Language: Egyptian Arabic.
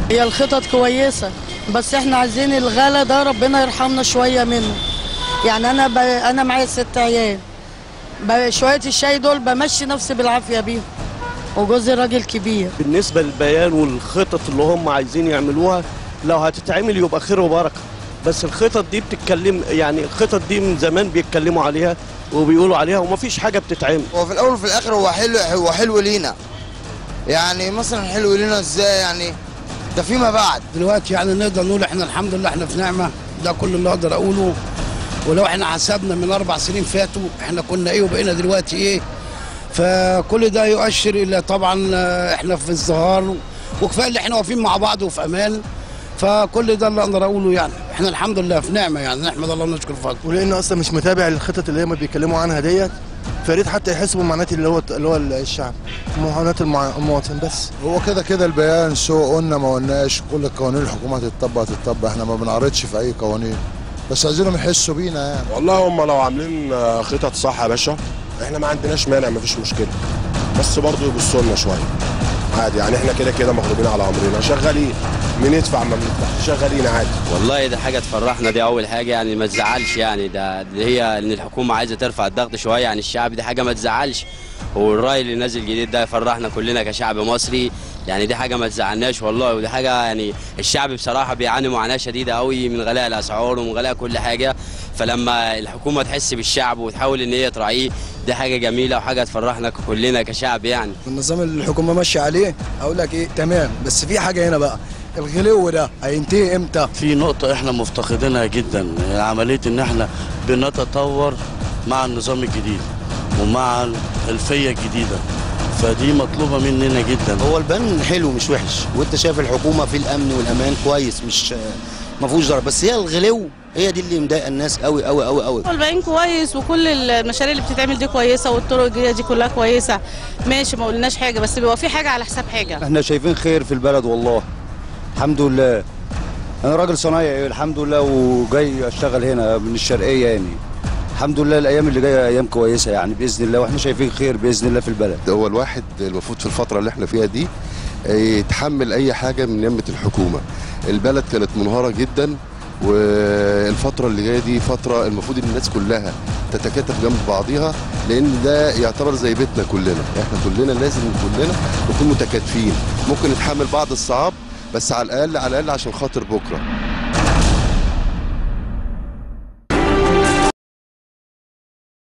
هي الخطط كويسة بس احنا عايزين الغلا ده ربنا يرحمنا شوية منه يعني انا ب... انا معايا ست عيال ب... شوية الشاي دول بمشي نفسي بالعافية بيهم وجوزي راجل كبير بالنسبه للبيان والخطط اللي هم عايزين يعملوها لو هتتعمل يبقى خير وبركه بس الخطط دي بتتكلم يعني الخطط دي من زمان بيتكلموا عليها وبيقولوا عليها ومفيش حاجه بتتعمل هو في الاول وفي الاخر هو حلو هو حلو لينا يعني مثلا حلو لينا ازاي يعني ده فيما بعد دلوقتي يعني نقدر نقول احنا الحمد لله احنا في نعمه ده كل اللي اقدر اقوله ولو احنا حسبنا من اربع سنين فاتوا احنا كنا ايه وبقينا دلوقتي ايه فكل ده يؤشر الى طبعا آه، احنا في ازدهار وكفايه اللي احنا واقفين مع بعض وفي امان فكل ده اللي اقدر اقوله يعني احنا الحمد لله في نعمه يعني نحمد الله ونشكر فضله ولان اصلا مش متابع الخطط اللي هم بيتكلموا عنها ديت فريد حتى يحسوا بمعاناه اللي هو اللي هو الشعب معاناه المع- المواطن بس هو كده كده البيان سواء قلنا ما قلناش كل القوانين الحكومه هتطبق هتطبق احنا ما بنعرضش في اي قوانين بس عايزينهم يحسوا بينا يعني والله هم لو عاملين آه، خطط صح يا باشا احنا ما عندناش مانع مفيش مشكله بس برضه يبصوا لنا شويه عادي يعني احنا كده كده مغلوبين على امرنا شغالين مين يدفع ما بندفعش شغالين عادي والله ده حاجه تفرحنا دي اول حاجه يعني ما تزعلش يعني ده دي هي ان الحكومه عايزه ترفع الضغط شويه عن الشعب دي حاجه ما تزعلش والراي اللي نازل جديد ده يفرحنا كلنا كشعب مصري يعني دي حاجه ما تزعلناش والله ودي حاجه يعني الشعب بصراحه بيعاني معاناه شديده قوي من غلاء الاسعار ومن غلاء كل حاجه فلما الحكومه تحس بالشعب وتحاول ان هي تراعيه دي حاجه جميله وحاجه تفرحنا كلنا كشعب يعني النظام اللي الحكومه ماشيه عليه اقول لك ايه تمام بس في حاجه هنا بقى الغلو ده هينتهي امتى في نقطة احنا مفتقدينها جدا عملية ان احنا بنتطور مع النظام الجديد ومع الفية الجديدة فدي مطلوبة مننا جدا هو البان حلو مش وحش وانت شايف الحكومه في الامن والامان كويس مش ما فيهوش ضرر بس هي الغلو هي دي اللي مضايقه الناس قوي قوي قوي قوي هو الباقيين كويس وكل المشاريع اللي بتتعمل دي كويسه والطرق الجديده دي كلها كويسه ماشي ما قلناش حاجه بس بيبقى في حاجه على حساب حاجه احنا شايفين خير في البلد والله الحمد لله انا راجل صنايعي الحمد لله وجاي اشتغل هنا من الشرقيه يعني الحمد لله الايام اللي جايه ايام كويسه يعني باذن الله واحنا شايفين خير باذن الله في البلد هو الواحد المفروض في الفترة اللي احنا فيها دي آه، يتحمل أي حاجة من يمة الحكومة البلد كانت منهارة جدا والفترة اللي جاية دي فترة المفروض الناس كلها تتكاتف جنب بعضيها لأن ده يعتبر زي بيتنا كلنا احنا كلنا لازم كلنا نكون متكاتفين ممكن نتحمل بعض الصعاب بس على الأقل على الأقل عشان خاطر بكرة